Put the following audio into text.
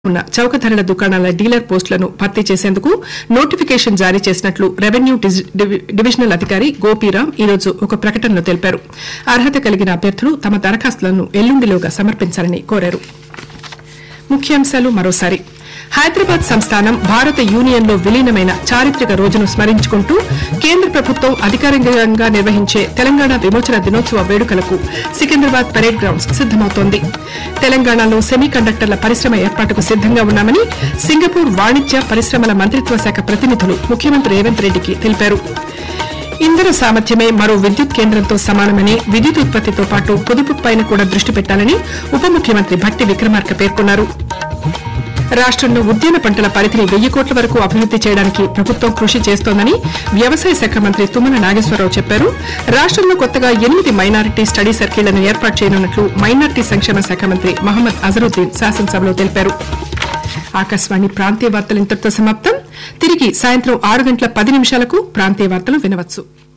ఉన్న చౌక ధరల దుకాణాల డీలర్ పోస్టులను భర్తీ చేసేందుకు నోటిఫికేషన్ జారీ చేసినట్లు రెవెన్యూ డిజి- డివి- డివిజనల్ అధికారి గోపీరాం ఈ రోజు ఒక ప్రకటనలో తెలిపారు అర్హత కలిగిన అభ్యర్థులు తమ దరఖాస్తులను ఎల్లుండిలోగా సమర్పించాలని కోరారు ముఖ్యాంశాలు మరోసారి హైదరాబాద్ సంస్థానం భారత యూనియన్ లో విలీనమైన చారిత్రక రోజును స్మరించుకుంటూ కేంద్ర ప్రభుత్వం అధికారికంగా నిర్వహించే తెలంగాణ విమోచన దినోత్సవ వేడుకలకు సికింద్రాబాద్ పరేడ్ గ్రౌండ్స్ సిద్దమవుతోంది తెలంగాణలో సెమీ కండక్టర్ల పరిశ్రమ ఏర్పాటుకు సిద్దంగా ఉన్నామని సింగపూర్ వాణిజ్య పరిశ్రమల మంత్రిత్వ శాఖ ప్రతినిధులు ముఖ్యమంత్రి రేవంత్ రెడ్డికి తెలిపారు ఇంధన సామర్థ్యమే మరో విద్యుత్ కేంద్రంతో సమానమని విద్యుత్ ఉత్పత్తితో పాటు పొదుపు పైన కూడా దృష్టి పెట్టాలని ఉప ముఖ్యమంత్రి భట్టి విక్రమార్క పేర్కొన్నారు రాష్టంలో ఉద్యాన పంటల పరిధిని వెయ్యి కోట్ల వరకు అభివృద్ది చేయడానికి ప్రభుత్వం కృషి చేస్తోందని వ్యవసాయ శాఖ మంత్రి తుమ్మల నాగేశ్వరరావు చెప్పారు రాష్టంలో కొత్తగా ఎనిమిది మైనారిటీ స్టడీ సర్కిళ్లను ఏర్పాటు చేయనున్నట్లు మైనారిటీ సంక్షేమ శాఖ మంత్రి మహమ్మద్ అజరుద్దీన్ శాసనసభలో తెలిపారు ఆకాశవాణి ప్రాంతీయ వార్తలు ఇంతటితో సమాప్తం తిరిగి సాయంత్రం ఆరు గంటల పది నిమిషాలకు ప్రాంతీయ వార్తలు వినవచ్చు